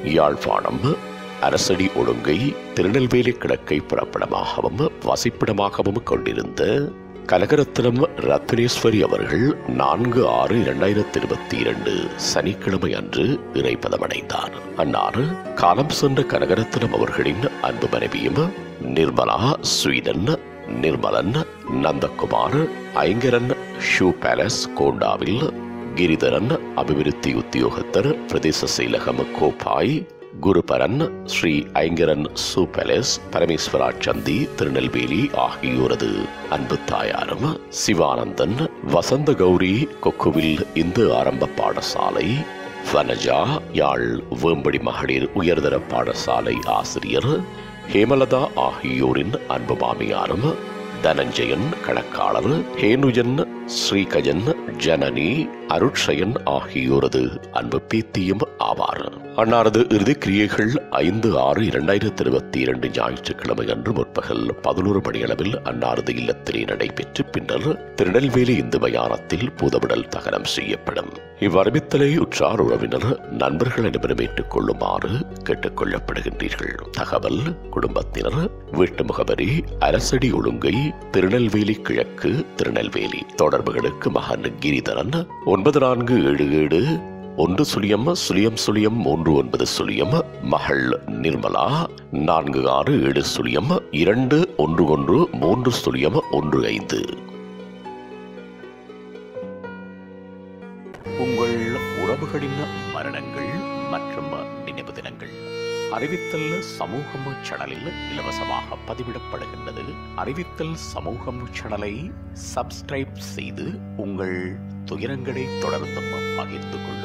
யாழ்ப்பாணம் அரசடி ஒழுங்கை திருநெல்வேலி கிழக்கை புறப்படமாகவும் வசிப்பிடமாகவும் கொண்டிருந்த கனகரத்னம் ரத்னேஸ்வரி அவர்கள் நான்கு ஆறு இரண்டாயிரத்தி இருபத்தி இரண்டு சனிக்கிழமை அன்று இறைப்பதமடைந்தார் அன்னார் காலம் சென்ற கனகரத்னம் அவர்களின் அன்பு மனைவியும் Nirmala Sweden Nirmalan Nandakumar Aingaran shoe palace Kondavil Giritharan அபிவிருத்தி உத்தியோகத்தர் பிரதேச செயலகம் கோப்பாய் குருபரன் ஸ்ரீ ஐங்கரன் சூ பேலஸ் பரமேஸ்வரா சந்தி திருநெல்வேலி ஆகியோரது அன்பு தாயாரும் சிவானந்தன் வசந்த கௌரி கொக்குவில் இந்து ஆரம்ப பாடசாலை வனஜா யாழ் வேம்படி மகளிர் உயர்தர பாடசாலை ஆசிரியர் ஹேமலதா ஆகியோரின் அன்பு மாமியாரும் தனஞ்சயன் கணக்காளர் ஹேனுஜன் ஸ்ரீகஜன் ஜனனி அருட்சயன் ஆகியோரது அன்பு பேத்தியும் ஆவார் அன்னாரது இறுதி கிரியைகள் ஐந்து ஆறு இரண்டாயிரத்தி இருபத்தி இரண்டு ஞாயிற்றுக்கிழமை அன்று முற்பகல் பதினோரு மணியளவில் அன்னாரது இல்லத்திலே நடைபெற்று பின்னர் திருநெல்வேலி இந்து மயானத்தில் பூதவிடல் தகனம் செய்யப்படும் இவ்வறிவித்தலை உற்றார் உறவினர் நண்பர்கள் அனைவரும் ஏற்றுக் கொள்ளுமாறு கேட்டுக் கொள்ளப்படுகின்றீர்கள் தகவல் குடும்பத்தினர் வீட்டு முகவரி அரசடி ஒழுங்கை திருநெல்வேலி கிழக்கு திருநெல்வேலி தொடர்புகளுக்கு மகன் கிரிதரன் ஒன்பது நான்கு ஏழு ஏழு ஒன்று சுழியம் சுழியம் சுழியம் மூன்று ஒன்பது சுழியம் மகள் நிர்மலா நான்கு ஆறு ஏழு சுழியம் இரண்டு ஒன்று ஒன்று மூன்று சுழியம் ஒன்று ஐந்து உங்கள் உறவுகளின் மரணங்கள் மற்றும் நினைவு தினங்கள் அறிவித்தல் சமூகம் சேனலில் இலவசமாக பதிவிடப்படுகின்றது அறிவித்தல் சமூகம் சேனலை சப்ஸ்கிரைப் செய்து உங்கள் துயரங்களை தொடர்ந்தும் பகிர்ந்து கொள்ளுங்கள்